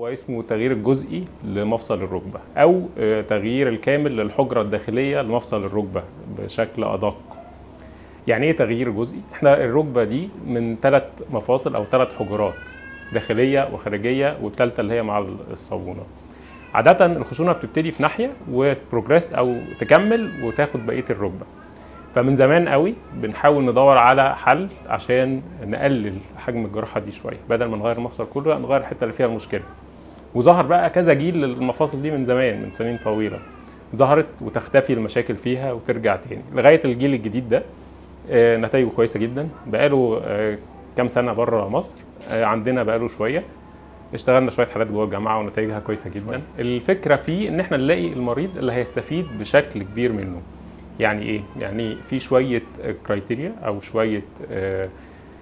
اسمه تغيير الجزئي لمفصل الركبة أو آه، تغيير الكامل للحجرة الداخلية لمفصل الركبة بشكل أدق يعني ايه تغيير جزئي؟ احنا الركبة دي من ثلاث مفاصل أو ثلاث حجرات داخلية وخارجية والثالثة اللي هي مع الصابونة عادة الخشونة بتبتدي في ناحية وتبروجريس أو تكمل وتاخد بقية الركبة فمن زمان قوي بنحاول ندور على حل عشان نقلل حجم الجراحه دي شويه بدل ما نغير المفصل كله لا نغير الحته اللي فيها المشكله وظهر بقى كذا جيل للمفاصل دي من زمان من سنين طويله ظهرت وتختفي المشاكل فيها وترجع تاني لغايه الجيل الجديد ده آه، نتائجه كويسه جدا بقاله آه، كام سنه بره مصر آه، عندنا بقاله شويه اشتغلنا شويه حالات جوه الجامعه ونتائجها كويسه جدا الفكره فيه ان احنا نلاقي المريض اللي هيستفيد بشكل كبير منه يعني ايه يعني في شويه كرايتيريا او شويه آه،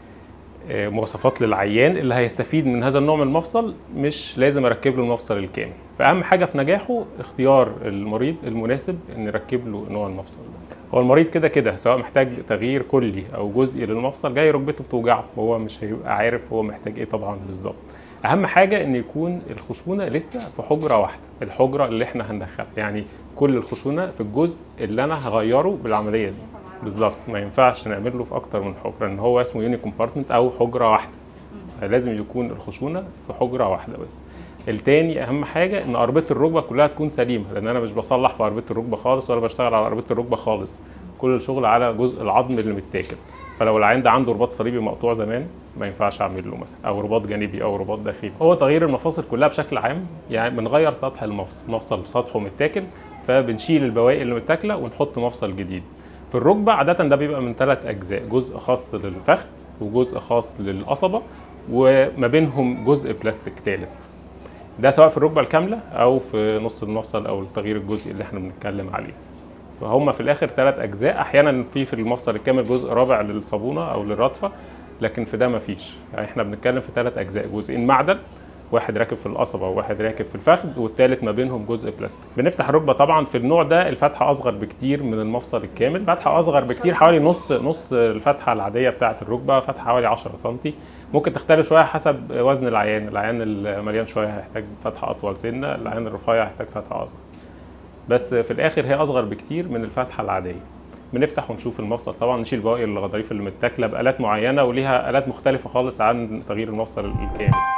آه، مواصفات للعيان اللي هيستفيد من هذا النوع من المفصل مش لازم اركب له المفصل الكامل فاهم حاجه في نجاحه اختيار المريض المناسب ان نركب له نوع المفصل ده هو المريض كده كده سواء محتاج تغيير كلي او جزئي للمفصل جاي ركبته بتوجعه وهو مش هيبقى عارف هو محتاج ايه طبعا بالظبط اهم حاجه ان يكون الخشونه لسه في حجره واحده الحجره اللي احنا هندخلها يعني كل الخشونه في الجزء اللي انا هغيره بالعمليه دي بالظبط ما ينفعش نعمل له في اكتر من حجره ان هو اسمه يوني كومبارتمنت او حجره واحده لازم يكون الخشونه في حجره واحده بس التاني اهم حاجه ان اربطه الركبه كلها تكون سليمه لان انا مش بصلح في اربطه الركبه خالص ولا بشتغل على اربطه الركبه خالص كل الشغل على جزء العظم اللي متاكل فلو العيان ده عنده رباط صليبي مقطوع زمان ما ينفعش اعمل له مثلا او رباط جانبي او رباط داخلي هو تغيير المفاصل كلها بشكل عام يعني بنغير سطح المفصل مفصل سطحه متاكل فبنشيل البواقي اللي متاكله ونحط مفصل جديد في الركبه عاده ده بيبقى من ثلاث اجزاء جزء خاص للفخذ وجزء خاص للقصبه وما بينهم جزء بلاستيك ثالث ده سواء في الركبه الكامله او في نص المفصل او التغيير الجزئي اللي احنا بنتكلم عليه فهم في الاخر ثلاث اجزاء احيانا في في المفصل الكامل جزء رابع للصابونه او للرطفه لكن في ده مفيش يعني احنا بنتكلم في ثلاث اجزاء جزئين معدن واحد راكب في القصبة وواحد راكب في الفخذ والثالث ما بينهم جزء بلاستيك بنفتح الركبة طبعا في النوع ده الفتحة أصغر بكتير من المفصل الكامل فتحة أصغر بكتير حوالي نص نص الفتحة العادية بتاعة الركبة فتحة حوالي 10 سم ممكن تختلف شوية حسب وزن العيان العيان المليان شوية هيحتاج فتحة أطول سنة العيان الرفيع هيحتاج فتحة أصغر بس في الآخر هي أصغر بكتير من الفتحة العادية بنفتح ونشوف المفصل طبعا نشيل بواقي الغضاريف اللي متاكله بالات معينه وليها الات مختلفه خالص عن تغيير المفصل الكامل